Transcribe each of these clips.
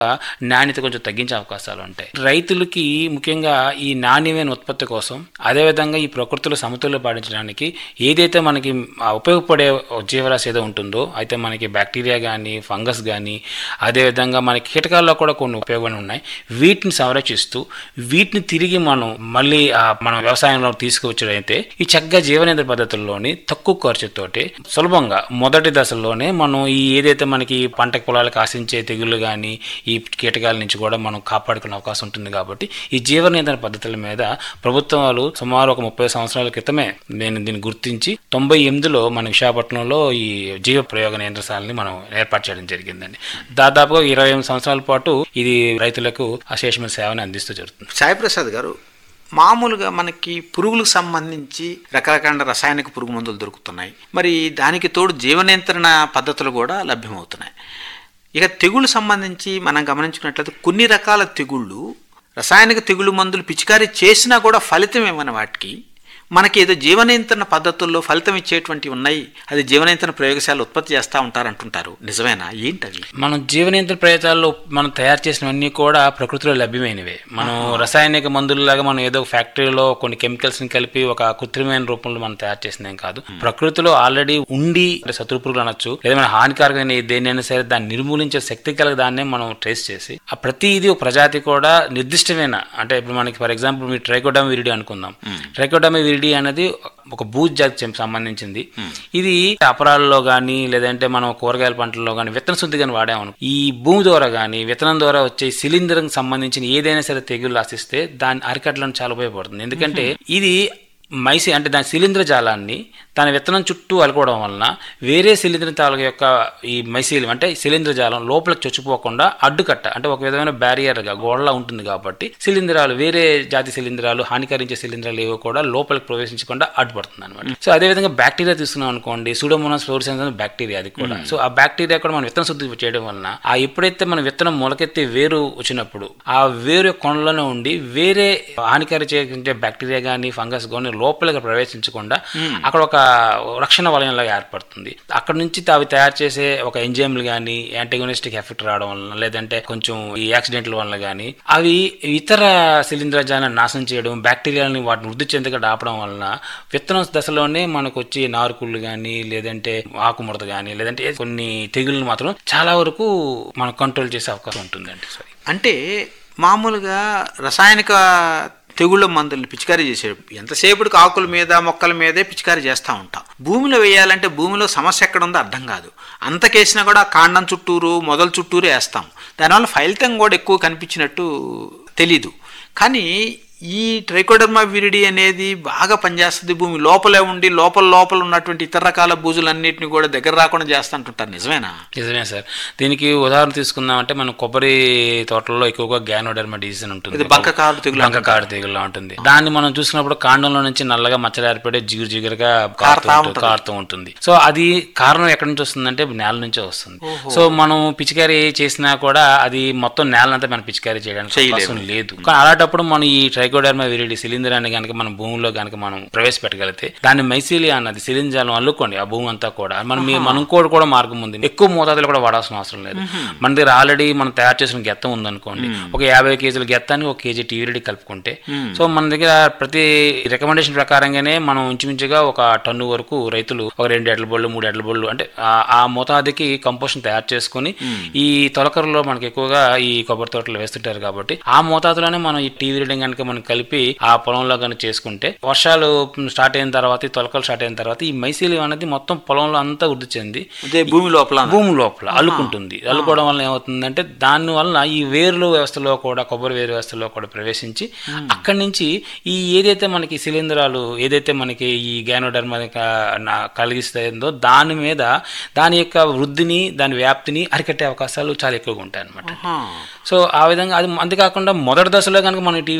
నాణ్యత కొంచెం తగ్గించే అవకాశాలు ఉంటాయి రైతులకి ముఖ్యంగా ఈ నాణ్యమైన ఉత్పత్తి కోసం అదేవిధంగా ఈ ప్రకృతిలో సమతుల్యం పాటించడానికి ఏదైతే మనకి ఆ ఉపయోగపడే జీవరాశి ఏదో ఉంటుందో అయితే మనకి బ్యాక్టీరియా కానీ ఫంగస్ కానీ అదేవిధంగా మనకి కీటకాల్లో కూడా కొన్ని ఉపయోగాలు ఉన్నాయి వీటిని సంరక్షిస్తూ వీటిని తిరిగి మనం మళ్ళీ ఆ మన వ్యవసాయంలో తీసుకువచ్చడైతే ఈ చక్కగా జీవనేంద్ర పద్ధతుల్లోని తక్కువ ఖర్చుతోటి సులభంగా మొదటి దశలోనే మనం ఈ ఏదైతే మనకి పంట పొలాలకు ఆశించే తెగుళ్ళు కానీ ఈ కీటకాల నుంచి కూడా మనం కాపాడుకునే అవకాశం ఉంటుంది కాబట్టి ఈ జీవ నియంత్రణ పద్ధతుల మీద ప్రభుత్వాలు సుమారు ఒక ముప్పై సంవత్సరాల క్రితమే నేను దీన్ని గుర్తించి తొంభై ఎనిమిదిలో మన విశాఖపట్నంలో ఈ జీవ ప్రయోగ నియంత్రణశాలని మనం ఏర్పాటు చేయడం జరిగిందండి దాదాపుగా ఇరవై ఎనిమిది సంవత్సరాల పాటు ఇది రైతులకు అశేషమైన సేవని అందిస్తూ జరుగుతుంది సాయిప్రసాద్ గారు మామూలుగా మనకి పురుగులకు సంబంధించి రకరకాల రసాయనిక పురుగు మందులు దొరుకుతున్నాయి మరి దానికి తోడు జీవ నియంత్రణ పద్ధతులు కూడా లభ్యమవుతున్నాయి ఇక తెగుళ్ళు సంబంధించి మనం గమనించుకున్నట్లయితే కొన్ని రకాల తెగుళ్ళు రసాయనిక తెగుళ్ళు మందులు పిచికారీ చేసినా కూడా ఫలితం ఏమైనా వాటికి మనకి ఏదో జీవనియంత్రణ పద్ధతుల్లో ఫలితం ఇచ్చేటువంటివి ఉన్నాయి అది జీవనియంత్రణ ప్రయోగశాల ఉత్పత్తి చేస్తూ ఉంటారంటుంటారు నిజమేనా ఏంటవి మనం జీవనియంత్రణ ప్రయత్నాల్లో మనం తయారు చేసినవన్నీ కూడా ప్రకృతిలో లభ్యమైనవే మనం రసాయనిక మందులలాగా మనం ఏదో ఫ్యాక్టరీలో కొన్ని కెమికల్స్ ని కలిపి ఒక కృత్రిమైన రూపంలో మనం తయారు చేసిందేం కాదు ప్రకృతిలో ఆల్రెడీ ఉండి అంటే శత్రు పురుగులు అనొచ్చు లేదా మన హానికారకమైన దేనైనా సరే దాన్ని నిర్మూలించే శక్తి కల దాన్నే మనం ట్రేస్ చేసి ఆ ప్రతిదీ ఒక ప్రజాతి కూడా నిర్దిష్టమైన అంటే ఇప్పుడు మనకి ఫర్ ఎగ్జాంపుల్ మీరు ట్రైకోడమ్ విరిడి అనుకుందాం ట్రైకోడమ్ విరిడి అనేది ఒక బూజ్ జాతికి సంబంధించింది ఇది అపరాలలో కానీ లేదంటే మనం కూరగాయల పంటల్లో కానీ విత్తన శుద్ధి కానీ వాడాము ఈ భూమి ద్వారా కానీ విత్తనం ద్వారా వచ్చే సిలిండర్ సంబంధించిన ఏదైనా సరే తెగులు ఆశిస్తే దాన్ని అరికట్టడానికి చాలా ఉపయోగపడుతుంది ఎందుకంటే ఇది మైసి అంటే దాని శిలీంద్ర జాలాన్ని దాని విత్తనం చుట్టూ అలుకోవడం వలన వేరే శిలీంద్ర తాలూకు యొక్క ఈ మైసీలం అంటే శిలీంద్ర జాలం లోపలికి చొచ్చిపోకుండా అడ్డుకట్ట అంటే ఒక విధమైన బ్యారియర్గా గోడలా ఉంటుంది కాబట్టి శిలీంధ్రాలు వేరే జాతి శిలీంధ్రాలు హానికరించే శిలీంధ్రాలు ఏవో కూడా లోపలికి ప్రవేశించకుండా అడ్డుపడుతుంది అనమాట సో అదేవిధంగా బ్యాక్టీరియా తీసుకున్నాం అనుకోండి సూడోమోనాస్ ఫ్లోరిసెన్స్ అనే బ్యాక్టీరియా అది కూడా సో ఆ బ్యాక్టీరియా కూడా మనం విత్తన శుద్ధి చేయడం వలన ఆ ఎప్పుడైతే మన విత్తనం మొలకెత్తి వేరు వచ్చినప్పుడు ఆ వేరు కొనలోనే ఉండి వేరే హానికర చేసే బ్యాక్టీరియా కానీ ఫంగస్ కానీ లోపలికి ప్రవేశించకుండా అక్కడ ఒక రక్షణ వలయంలాగా ఏర్పడుతుంది అక్కడ నుంచి అవి తయారు చేసే ఒక ఎంజైమ్లు కానీ యాంటగోనిస్టిక్ ఎఫెక్ట్ రావడం వలన లేదంటే కొంచెం ఈ యాక్సిడెంట్ల వలన కానీ అవి ఇతర శిలీంధ్రజాలను నాశనం చేయడం బ్యాక్టీరియాలని వాటిని వృద్ధి చెందకుండా ఆపడం వలన విత్తనం దశలోనే మనకు వచ్చి నారుకుళ్ళు కానీ లేదంటే ఆకుముడత కానీ లేదంటే కొన్ని తెగుళ్ళు మాత్రం చాలా వరకు మనం కంట్రోల్ చేసే అవకాశం ఉంటుందండి సారీ అంటే మామూలుగా రసాయనిక తెగుళ్ళ మందుల్ని పిచికారీ చేసే ఎంతసేపటికి ఆకుల మీద మొక్కల మీదే పిచికారీ చేస్తూ ఉంటాం భూమిలో వేయాలంటే భూమిలో సమస్య ఎక్కడ ఉందో అర్థం కాదు అంతకేసినా కూడా కాండం చుట్టూరు మొదల చుట్టూరు వేస్తాం దానివల్ల ఫలితం కూడా ఎక్కువ కనిపించినట్టు తెలీదు కానీ ఈ ట్రైకోడర్మా విరిడి అనేది బాగా పనిచేస్తుంది భూమి లోపలే ఉండి లోపల లోపల ఉన్నటువంటి ఇతర రకాల బూజులన్నింటినీ కూడా దగ్గర రాకుండా చేస్తుంటుంటారు నిజమేనా నిజమే సార్ దీనికి ఉదాహరణ తీసుకుందామంటే మనం కొబ్బరి తోటల్లో ఎక్కువగా గ్యానోడర్మా డిసీజ్ అని ఉంటుంది ఇది బంక కారు తెగులు బంక కాడు తెగులు ఉంటుంది దాన్ని మనం చూసినప్పుడు కాండంలో నుంచి నల్లగా మచ్చలు ఏర్పడే జిగురు జిగురుగా కారుతా కారుతూ ఉంటుంది, ఉంటుంది. కారుతూ ఉంటుంది సో అది కారణం ఎక్కడి నుంచి వస్తుందంటే నేల నుంచే వస్తుంది సో మనం పిచికారీ చేసినా కూడా అది మొత్తం నేలంతా మనం పిచికారీ చేయడానికి చేయలేము. అవకాశం లేదు కానీ అలాంటప్పుడు మనం ఈ ట్రైకోడర్మా విరిడి సిలిండరాన్ని కనుక మనం భూమిలో కనుక మనం ప్రవేశపెట్టగలిగితే దాన్ని మైసీలియా అన్నది సిలింజాలం అల్లుకోండి ఆ భూమి అంతా కూడా మనం మీ- మనం కూడా కూడా మార్గం ఉంది ఎక్కువ మోతాదులో కూడా వాడాల్సిన అవసరం లేదు మన దగ్గర ఆల్రెడీ మనం తయారు చేసిన గెత్తం ఉందనుకోండి ఒక యాభై కేజీల గెత్తానికి ఒక కేజీ టీవిడి కలుపుకుంటే సో మన దగ్గర ప్రతి రికమెండేషన్ ప్రకారంగానే మనం ఇంచుమించుగా ఒక టన్ను వరకు రైతులు ఒక రెండు ఎడ్ల బళ్ళు మూడు ఎడ్ల బళ్ళు అంటే ఆ- ఆ మోతాదుకి కంపోషన్ తయారు చేసుకొని ఈ తొలకరలో మనకి ఎక్కువగా ఈ కొబ్బరి తోటలు వేస్తుంటారు కాబట్టి ఆ మోతాదులోనే మనం ఈ టీవీ రీడింగ్ కనుక మనం కలిపి ఆ పొలంలో కనుక చేసుకుంటే వర్షాలు స్టార్ట్ అయిన తర్వాత ఈ తొలకలు స్టార్ట్ అయిన తర్వాత ఈ మైసీలియం అనేది మొత్తం పొలంలో అంతా వృద్ధి చెంది అదే భూమి లోపల భూమి లోపల అల్లుకుంటుంది అల్లుకోవడం వల్ల ఏమవుతుందంటే దాని వలన ఈ వేర్లు వ్యవస్థలో కూడా కొబ్బరి వేరు వ్యవస్థలో కూడా ప్రవేశించి అక్కడి నుంచి ఈ ఏదైతే మనకి శిలీంధ్రాలు ఏదైతే మనకి ఈ గ్యానోడర్మా కలిగిస్తుందో దాని మీద దాని యొక్క వృద్ధిని దాని వ్యాప్తిని అరికట్టే అవకాశాలు చాలా ఎక్కువగా ఉంటాయి అన్నమాట ఆహా. సో ఆ విధంగా అది అంతేకాకుండా మొదటి దశలో కనుక మనం టీవీ రెడీ కానీ మనం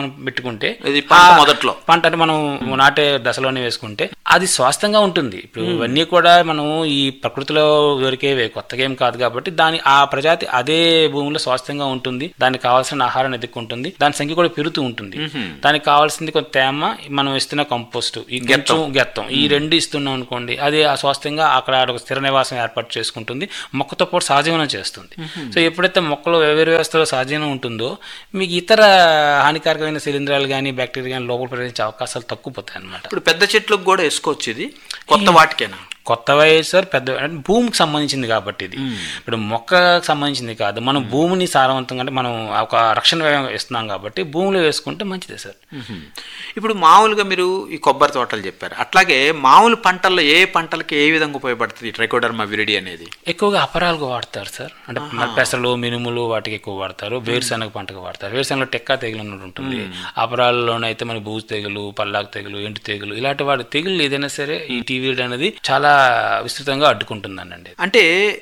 మనం పెట్టుకుంటే ఇది పంట ఆ మొదట్లో. పంట అంటే మనం నాటే దశలోనే వేసుకుంటే అది స్వాస్థంగా ఉంటుంది ఇప్పుడు ఇవన్నీ కూడా మనం ఈ ప్రకృతిలో దొరికేవే కొత్తగా ఏం కాదు కాబట్టి దాని ఆ ప్రజాతి అదే భూమిలో స్వాస్థంగా ఉంటుంది దానికి కావాల్సిన ఆహారాన్ని ఎదుర్కొంటుంది దాని సంఖ్య కూడా పెరుగుతూ ఉంటుంది దానికి కావాల్సింది కొంత తేమ మనం ఇస్తున్న కంపోస్ట్ ఈ కొంచెం గెత్తం ఈ రెండు ఇస్తున్నాం అనుకోండి అది ఆ స్వాస్థంగా అక్కడ ఒక స్థిర నివాసం ఏర్పాటు చేసుకుంటుంది మొక్కతో పాటు సహజీవనం చేస్తుంది సో ఎప్పుడైతే మొక్కలో వేరు వ్యవస్థలో సహజీవనం ఉంటుందో మీకు ఇతర హానికారకమైన శిలీంధ్రాలు కానీ బ్యాక్టీరియా కానీ లోపల ప్రవేశించే అవకాశాలు తక్కువ పోతాయి అనమాట ఇప్పుడు పెద్ద చెట్లకు కూడా వేసుకోవచ్చు ఇది కొత్త వాటికేనా కొత్త వయసు పెద్ద అంటే భూమికి సంబంధించింది కాబట్టి ఇది ఇప్పుడు మొక్కకు సంబంధించింది కాదు మనం భూమిని సారవంతంగా అంటే మనం ఒక రక్షణ వ్యయం ఇస్తున్నాం కాబట్టి భూమిలో వేసుకుంటే మంచిదే సార్ ఇప్పుడు మామూలుగా మీరు ఈ కొబ్బరి తోటలు చెప్పారు అట్లాగే మామూలు పంటల్లో ఏ పంటలకి ఏ విధంగా ఉపయోగపడుతుంది ట్రైకోడర్మా విరిడి అనేది ఎక్కువగా అపరాలుగా వాడతారు సార్ అంటే పెసలు మినుములు వాటికి ఎక్కువ వాడతారు వేరుశనగ పంటకు వాడతారు వేరుశనగలో టెక్కా తెగులు అని ఉంటుంది అపరాలలోనైతే మన బూజు తెగులు పల్లాకు తెగులు ఎండు తెగులు ఇలాంటి వాటి తెగులు ఏదైనా సరే ఈ టీవీ అనేది చాలా విస్తృతంగా అడ్డుకుంటుందనండి అంటే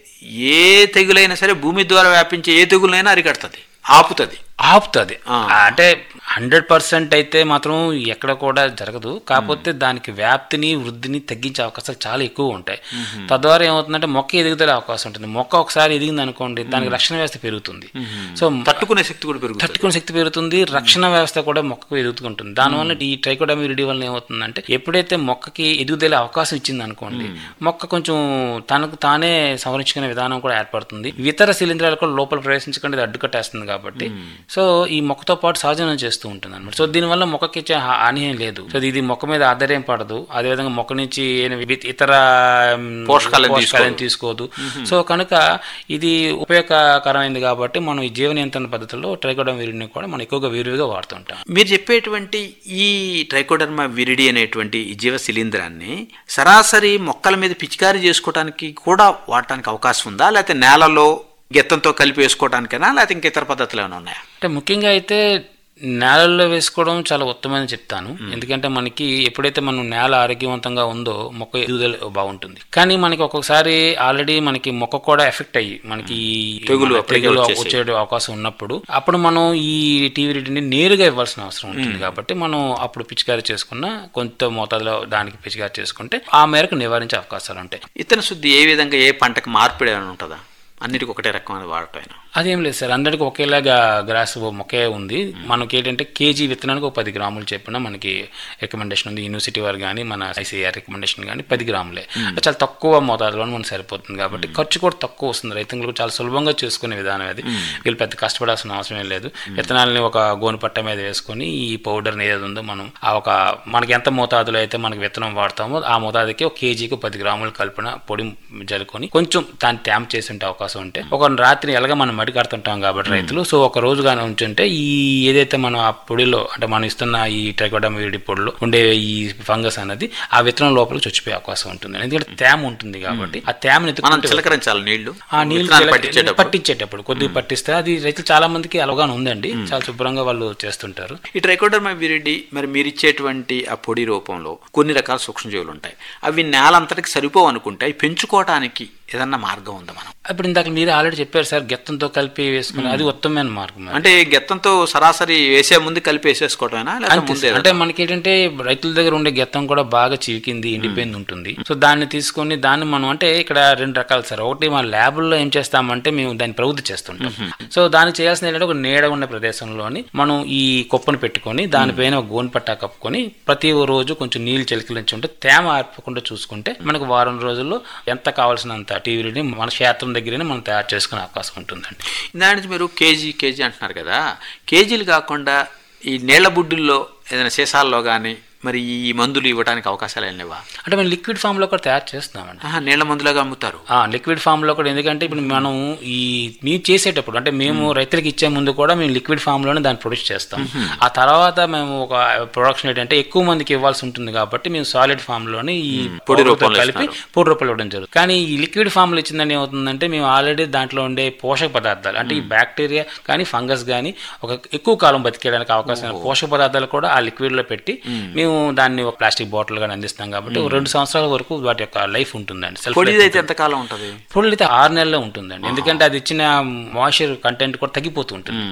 ఏ తెగులైనా సరే భూమి ద్వారా వ్యాపించే ఏ తెగులైనా అరికడుతుంది ఆపుతుంది ఆపుతుంది ఆ. అంటే హండ్రెడ్ పర్సెంట్ అయితే మాత్రం ఎక్కడ కూడా జరగదు కాకపోతే దానికి వ్యాప్తిని వృద్ధిని తగ్గించే అవకాశాలు చాలా ఎక్కువ ఉంటాయి తద్వారా ఏమవుతుందంటే మొక్క ఎదుగుదల అవకాశం ఉంటుంది మొక్క ఒకసారి ఎదిగింది అనుకోండి దానికి రక్షణ వ్యవస్థ పెరుగుతుంది సో తట్టుకునే శక్తి కూడా పెరుగుతుంది తట్టుకునే శక్తి పెరుగుతుంది రక్షణ వ్యవస్థ కూడా మొక్కకు ఎదుగుతుంటుంది దానివల్ల ఈ ట్రైకోడమీ విరిడి వల్ల ఏమవుతుందంటే ఎప్పుడైతే మొక్కకి ఎదుగుదల అవకాశం ఇచ్చింది అనుకోండి మొక్క కొంచెం తనకు తానే సంరక్షించుకునే విధానం కూడా ఏర్పడుతుంది ఇతర శిలీంధ్రాలు కూడా లోపల ప్రవేశించకుండా ఇది అడ్డుకట్టేస్తుంది కాబట్టి సో ఈ మొక్కతో పాటు సహజనం చేస్తూ ఉంటుంది అనమాట సో దీనివల్ల మొక్కకి ఇచ్చే హా- హాని ఏం లేదు సో ఇది మొక్క మీద ఆధారం పడదు అదేవిధంగా మొక్క నుంచి ఏమి వి- ఇతర మ్, పోషకాలను పోషకాలను తీసుకోదు సో కనుక ఇది ఉపయోగకరమైంది కాబట్టి మనం ఈ జీవ నియంత్రణ పద్ధతిలో ట్రైకోడమ్ వీరిని కూడా మనం ఎక్కువగా విరివిగా వాడుతుంటాం మీరు చెప్పేటువంటి ఈ ట్రైకోడర్మా విరిడి అనేటువంటి ఈ జీవ శిలీంధ్రాన్ని సరాసరి మొక్కల మీద పిచికారీ చేసుకోవడానికి కూడా వాడటానికి అవకాశం ఉందా లేకపోతే నేలలో గెత్తంతో కలిపి వేసుకోవడానికైనా లేకపోతే ఇంక ఇతర పద్ధతులు ఏమైనా ఉన్నాయా అంటే ముఖ్యంగా అయితే నేలల్లో వేసుకోవడం చాలా ఉత్తమని చెప్తాను ఎందుకంటే మనకి ఎప్పుడైతే మనం నేల ఆరోగ్యవంతంగా ఉందో మొక్క ఎదుగుదల బాగుంటుంది కానీ మనకి ఒక్కొక్కసారి ఆల్రెడీ మనకి మొక్క కూడా ఎఫెక్ట్ అయ్యి మనకి ఈ తెగులు మన అప్పటికే తెగులు వచ్చేసాయి. వచ్చే అవకాశం ఉన్నప్పుడు అప్పుడు మనం ఈ టీవీ రీడిని నేరుగా ఇవ్వాల్సిన అవసరం ఉంటుంది కాబట్టి మనం అప్పుడు పిచికారీ చేసుకున్న కొంత మోతాదులో దానికి పిచికారీ చేసుకుంటే ఆ మేరకు నివారించే అవకాశాలు ఉంటాయి ఇతర శుద్ధి ఏ విధంగా ఏ పంటకు మార్పిడి ఏమైనా ఉంటుందా అన్నిటికీ ఒకటే రకమైన వాడటం అదేం లేదు సార్ అందరికి ఒకేలాగా గ్రాస్ మొక్కే ఉంది మనకి ఏంటంటే కేజీ విత్తనానికి ఒక పది గ్రాములు చెప్పిన మనకి రికమెండేషన్ ఉంది యూనివర్సిటీ వారు కానీ మన ఐసీఆర్ రికమెండేషన్ కానీ పది గ్రాములే అంటే చాలా తక్కువ మోతాదులో మనకు సరిపోతుంది కాబట్టి ఖర్చు కూడా తక్కువ వస్తుంది రైతులకు చాలా సులభంగా చేసుకునే విధానం అది వీళ్ళు పెద్ద కష్టపడాల్సిన అవసరం ఏం లేదు విత్తనాలని ఒక గోను పట్ట మీద వేసుకొని ఈ పౌడర్ని ఏది ఉందో మనం ఆ ఒక మనకి ఎంత మోతాదులో అయితే మనకి విత్తనం వాడతామో ఆ మోతాదుకి ఒక కేజీకి పది గ్రాములు కలిపిన పొడి జల్లుకొని కొంచెం దాన్ని ట్యాంప్ చేసి ఉంటే అవకాశం ఉంటే ఒక రాత్రి ఎలాగ మనం మడి కడుతుంటాం కాబట్టి రైతులు సో ఒక రోజు కానీ ఉంచుంటే ఈ ఏదైతే మనం ఆ పొడిలో అంటే మనం ఇస్తున్న ఈ ట్రైకోడమ్ వీడి పొడిలో ఉండే ఈ ఫంగస్ అనేది ఆ విత్తనం లోపల చచ్చిపోయే అవకాశం ఉంటుంది ఎందుకంటే తేమ ఉంటుంది కాబట్టి ఆ తేమని మనం ఎత్తుకుంటే చిలకరించాలి నీళ్లు ఆ నీళ్ళు విత్తనాలు చిలక- పట్టించేటప్పుడు పట్టించేటప్పుడు కొద్దిగా పట్టిస్తే అది రైతులు చాలా మందికి అవగాహన ఉందండి చాలా శుభ్రంగా వాళ్ళు చేస్తుంటారు ఈ ట్రైకోడర్మా విరిడి మరి మీరు ఇచ్చేటువంటి ఆ పొడి రూపంలో కొన్ని రకాల సూక్ష్మజీవులు ఉంటాయి అవి నేలంతటికి సరిపోవు అనుకుంటే అవి పెంచుకోవడానికి ఏదన్నా మార్గం ఉందా మనం ఇప్పుడు ఇందాక మీరు ఆల్రెడీ చెప్పారు సార్ గెత్తంతో కలిపి వేసుకుని అది ఉత్తమమైన మార్గం అంటే గెత్తంతో సరాసరి వేసే ముందు కలిపి వేసేసుకోవటమేనా లేదా అంతే ముందే సార్. అంటే మనకి ఏంటంటే రైతుల దగ్గర ఉండే గెత్తం కూడా బాగా చీకింది ఎండిపోయింది ఉంటుంది సో దాన్ని తీసుకొని దాన్ని మనం అంటే ఇక్కడ రెండు రకాలు సార్ ఒకటి మన ల్యాబుల్లో ఏం చేస్తామంటే మేము దాన్ని ప్రవృత్తి చేస్తుంటాం సో దానికి చేయాల్సింది ఏంటంటే ఒక నీడ ఉన్న ప్రదేశంలోని మనం ఈ కుప్పను పెట్టుకొని దానిపైన ఒక గోను పట్టా కప్పుకొని ప్రతి రోజు కొంచెం నీళ్లు చిలకలించి ఉంటే తేమ ఆర్పకుండా చూసుకుంటే మనకు వారం రోజుల్లో ఎంత కావాల్సినంత టీవీని మన క్షేత్రం దగ్గరనే మనం తయారు చేసుకునే అవకాశం ఉంటుందండి దాని నుంచి మీరు కేజీ కేజీ అంటున్నారు కదా కేజీలు కాకుండా ఈ నీళ్ల బుడ్డుల్లో ఏదైనా సీసాల్లో కానీ మరి ఈ మందులు ఇవ్వడానికి అవకాశాలు ఏం లేవా అంటే మనం లిక్విడ్ ఫామ్లో కూడా తయారు చేస్తున్నామండి ఆహా, నీళ్ల మందులాగా అమ్ముతారు ఆ, లిక్విడ్ ఫామ్లో కూడా ఎందుకంటే ఇప్పుడు మనం ఈ మీరు చేసేటప్పుడు అంటే మేము రైతులకు ఇచ్చే ముందు కూడా మేము లిక్విడ్ ఫామ్లోనే దాన్ని ప్రొడ్యూస్ చేస్తాం ఆ తర్వాత మేము ఒక ప్రొడక్షన్ ఏంటంటే ఎక్కువ మందికి ఇవ్వాల్సి ఉంటుంది కాబట్టి మేము సాలిడ్ ఫామ్లోనే ఈ పొడి powder తో రూపంలో కలిపి పొడి రూపంలో ఇవ్వడం జరుగుతుంది కానీ ఈ లిక్విడ్ ఫామ్లో ఇచ్చిందని ఏమవుతుందంటే మేము ఆల్రెడీ దాంట్లో ఉండే పోషక పదార్థాలు అంటే ఈ బ్యాక్టీరియా కానీ ఫంగస్ కానీ ఒక ఎక్కువ కాలం బతికేయడానికి అవకాశం పోషక పదార్థాలు కూడా ఆ లిక్విడ్లో పెట్టి మేము దాన్ని ఒక ప్లాస్టిక్ బాటిల్ గానీ అందిస్తాం కాబట్టి ఒక రెండు సంవత్సరాల వరకు వాటి యొక్క లైఫ్ ఉంటుందండి సెల్ఫ్ పొడి అయితే ఎంతకాలం ఉంటుంది పొడి అయితే ఆరు నెలల్లో ఉంటుందండి ఎందుకంటే అది ఇచ్చిన మాయిశ్చర్ కంటెంట్ కూడా తగ్గిపోతూ ఉంటుంది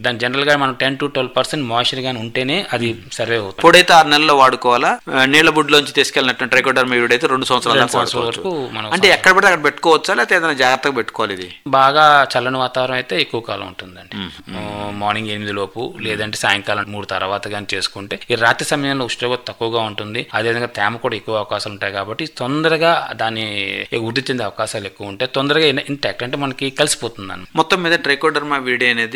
దాని జనరల్ గా మనం ten to twelve percent moisture గానీ ఉంటేనే అది సర్వే అవుతుంది పొడైతే ఆరు నెలల్లో వాడుకోవాలా ఆ, నీళ్ళ బుడ్లోంచి తీసుకెళ్ళినట్టు ట్రైకోడర్మా విరిడి అయితే రెండు సంవత్సరాల రెండు దాకా సంవత్సరాల వాడుకోవచ్చు వరకు మనం అంటే ఎక్కడ పడితే అక్కడ పెట్టుకోవచ్చా లేకపోతే ఏదైనా జాగ్రత్తగా పెట్టుకోవాలి ఇది బాగా చల్లని వాతావరణం అయితే ఎక్కువ కాలం ఉంటుందండి ఆ, మార్నింగ్ ఎనిమిది లోపు లేదంటే సాయంకాలం మూడు తర్వాత కానీ చేసుకుంటే ఈ రాత్రి సమయంలో ఉష్ణోగ్రత తక్కువగా ఉంటుంది అదేవిధంగా తేమ కూడా ఎక్కువ అవకాశాలు ఉంటాయి కాబట్టి తొందరగా దాన్ని వృద్ధి చెందే అవకాశాలు ఎక్కువ ఉంటాయి తొందరగా ఇంటాక్ట్ అంటే మనకి కలిసిపోతుంది మొత్తం మీద ట్రైకోడర్మా విరిడి అనేది